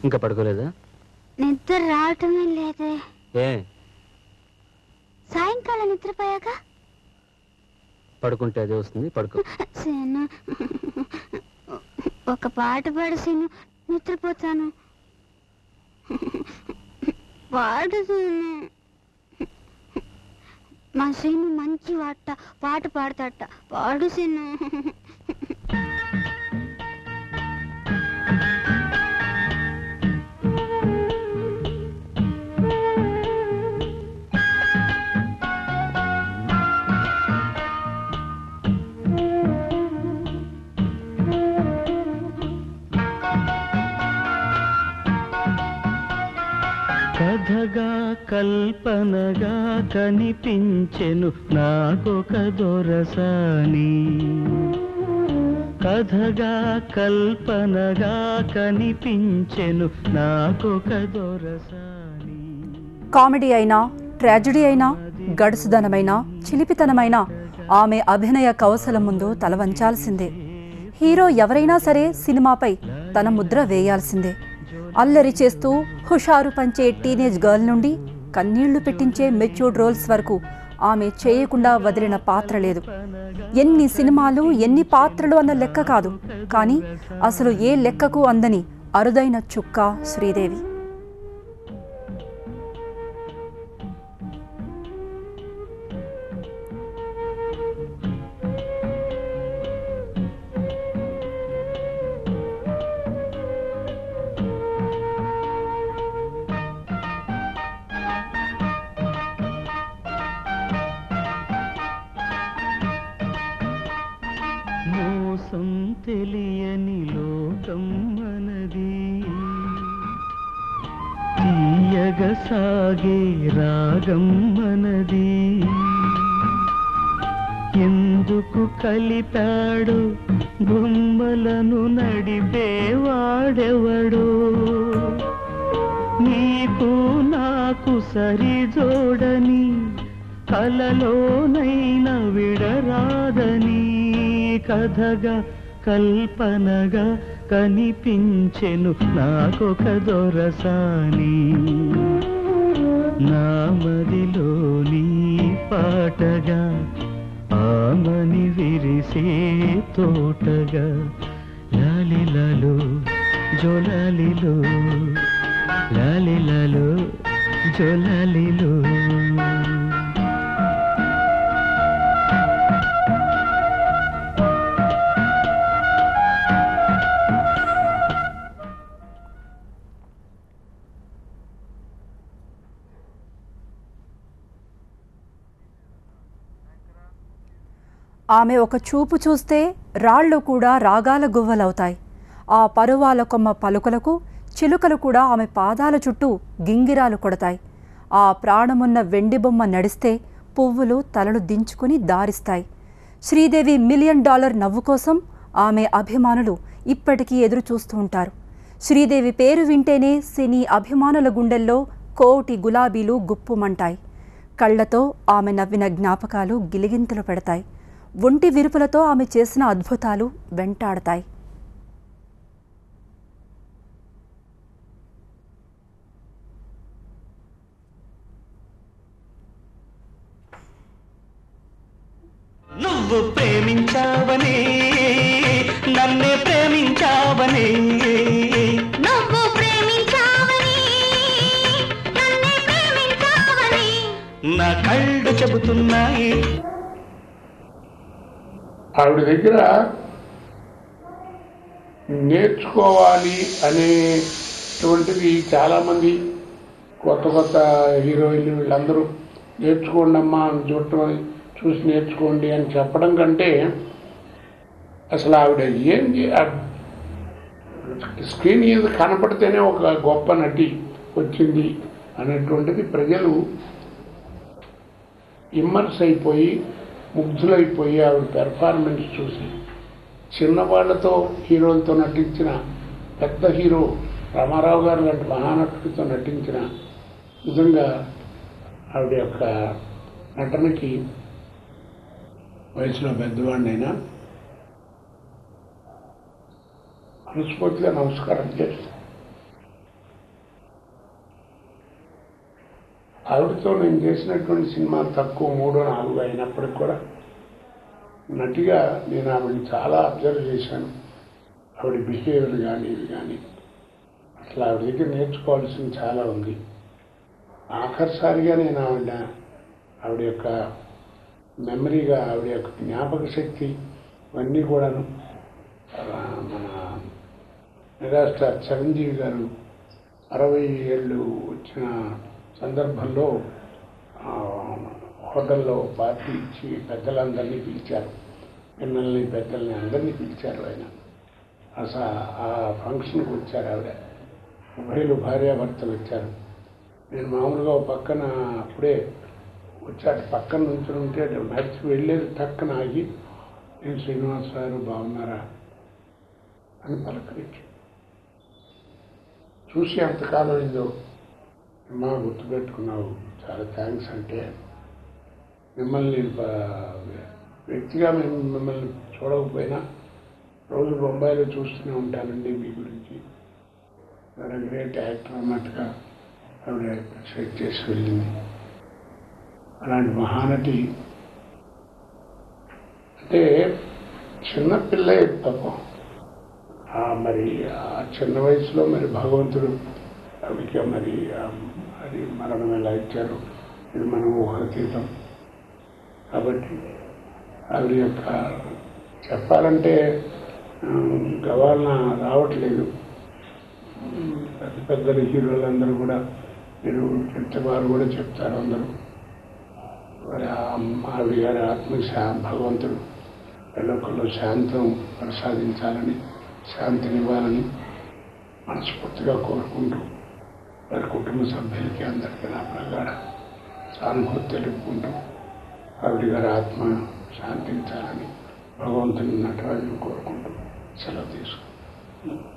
ఇంకా పడుకోలేదా నిద్ర రావటమే లేదే ఏ సాయంకాలం నిద్రపోయాక పడుకుంటే అదే వస్తుంది పడుకో సీను ఒక పాట పాడు సీను నిద్రపోతాను పాడు సీను మా సీను మంచి వాట పాట పాడతాట పాడు సీను కథగా కల్పనగా కనిపించెను నాకొక దొరసాని కథగా కల్పనగా కనిపించెను నాకొక దొరసాని కామెడీ అయినా ట్రాజడీ అయినా గడుసుదనమైనా చిలిపితనమైనా ఆమె అభినయ కౌశలం ముందు తల వంచాల్సిందే హీరో ఎవరైనా సరే సినిమాపై తన ముద్ర వేయాల్సిందే అల్లరి చేస్తూ హుషారు పంచే టీనేజ్ గర్ల్ నుండి కన్నీళ్లు పెట్టించే మెచ్యూర్డ్ రోల్స్ వరకు ఆమె చేయకుండా వదిలిన పాత్ర లేదు ఎన్ని సినిమాలు ఎన్ని పాత్రలు అన్న లెక్క కాదు కానీ అసలు ఏ లెక్కకు అందని అరుదైన చుక్క శ్రీదేవి మోసం తెలియని లోకం మనది తీయగ సాగే రాగం మనది ఎందుకు కలిపాడు బొమ్మలను నడిపేవాడెవడు నీకు నాకు సరిజోడని కలలోనైన విడరాదని కథగా కల్పనగా కనిపించెను నాకొక దొరసాని నామదిలోని పాటగా ఆమని విరిసే తోటగా లాలిలలో జోలాలిలో లాలిలలో జోలాలిలో ఆమె ఒక చూపు చూస్తే రాళ్ళు కూడా రాగాల గువ్వలవుతాయి ఆ పరువాల కొమ్మ పలుకలకు చిలుకలు కూడా ఆమె పాదాల చుట్టూ గింగిరాలు కొడతాయి ఆ ప్రాణమున్న వెండి బొమ్మ నడిస్తే పువ్వులు తలలు దించుకుని దారిస్తాయి శ్రీదేవి మిలియన్ డాలర్ నవ్వు కోసం ఆమె అభిమానులు ఇప్పటికీ ఎదురు చూస్తూ ఉంటారు శ్రీదేవి పేరు వింటేనే సినీ అభిమానుల గుండెల్లో కోటి గులాబీలు గుప్పుమంటాయి కళ్ళతో ఆమె నవ్విన జ్ఞాపకాలు గిలిగింతలు పెడతాయి ఒంటి విరుపులతో ఆమె చేసిన అద్భుతాలు వెంటాడతాయి నువ్వు ప్రేమించావని నన్నే ప్రేమించావని నువ్వు ప్రేమించావని నన్నే ప్రేమించావని నా కళ్ళు చెబుతున్నాయి ఆవిడ దగ్గర నేర్చుకోవాలి అనేటువంటిది చాలామంది కొత్త కొత్త హీరోయిన్లు వీళ్ళందరూ నేర్చుకోండి అమ్మా అని చూడటం చూసి నేర్చుకోండి అని చెప్పడం కంటే అసలు ఆవిడ ఏంది ఆ స్క్రీన్ మీద కనపడితేనే ఒక గొప్ప నటి వచ్చింది అనేటువంటిది ప్రజలు ఇమ్మర్స్ అయిపోయి ముగ్ధులైపోయి ఆవిడ పెర్ఫార్మెన్స్ చూసి చిన్నవాళ్లతో హీరోలతో నటించిన పెద్ద హీరో రామారావు గారు లాంటి మహానటుడితో నటించిన నిజంగా ఆవిడ యొక్క నటనకి వయసులో పెద్దవాడినైనా మనస్ఫూర్తిగా నమస్కారం చేస్తాను ఆవిడతో నేను చేసినటువంటి సినిమాలు తక్కువ మూడో నాలుగు అయినప్పటికి కూడా నటిగా నేను ఆవిడని చాలా అబ్జర్వ్ చేశాను ఆవిడ బిహేవియర్ కానీ ఇవి కానీ అసలు ఆవిడ దగ్గర నేర్చుకోవాల్సింది చాలా ఉంది ఆఖరిసారిగా నేను ఆవిడ ఆవిడ యొక్క మెమరీగా ఆవిడ యొక్క జ్ఞాపక శక్తి ఇవన్నీ కూడాను ఆ, మన మెగాస్టార్ చిరంజీవి గారు అరవై ఏళ్ళు వచ్చిన సందర్భంలో ఆ, హోటల్లో పార్టీ ఇచ్చి పెద్దలందరినీ పిలిచారు పిల్లల్ని పెద్దల్ని అందరినీ పిలిచారు ఆయన అసలు ఆ ఫంక్షన్కి వచ్చారు ఆవిడ ఉభయలు భార్యాభర్తలు వచ్చారు నేను మామూలుగా ఓ పక్కన అప్పుడే వచ్చాడు పక్కన నుంచి ఉంటే అటు నడిచి వెళ్ళేది పక్కన ఆగి నేను శ్రీనివాస్ గారు బాగున్నారా అని పలకరించి చూసి ఎంతకాలం అయిందో అమ్మా గుర్తుపెట్టుకున్నావు చాలా థ్యాంక్స్ అంటే మిమ్మల్ని నేను ప- వ్యక్తిగా మేము మిమ్మల్ని చూడకపోయినా రోజు బొంబాయిలో చూస్తూనే ఉంటానండి మీ గురించి చాలా గ్రేట్ యాక్టర్ అన్నట్టుగా ఆవిడ సెట్ చేసి వెళ్ళింది అలాంటి మహానటి అంటే చిన్నపిల్లే పాపం ఆ మరి ఆ చిన్న వయసులో మరి భగవంతుడు ఆవిడకి మరి ఆ అది మరణం ఎలా ఇచ్చారు ఇది మనం ఊహాతీతం కాబట్టి ఆవిడ యొక్క చెప్పాలంటే ఆ, గవాలన రావట్లేదు ఉమ్, పెద్ద పెద్ద హీరోలందరూ కూడా మీరు చెప్తే వారు కూడా చెప్తారు అందరూ మరి ఆ ఆవిడ గారి ఆత్మ శా- భగవంతుడు ఎల్లొక్కల్లో శాంతం ప్రసాదించాలని శాంతినివ్వాలని మనస్ఫూర్తిగా కోరుకుంటూ వారి కుటుంబ సభ్యులకి అందరికీ నా ప్రగాఢ సానుభూతి తెలుపుకుంటూ ఆవిడ గారి ఆత్మ శాంతించాలని భగవంతుని నటరాజును కోరుకుంటూ సెలవు తీసుకుంటాను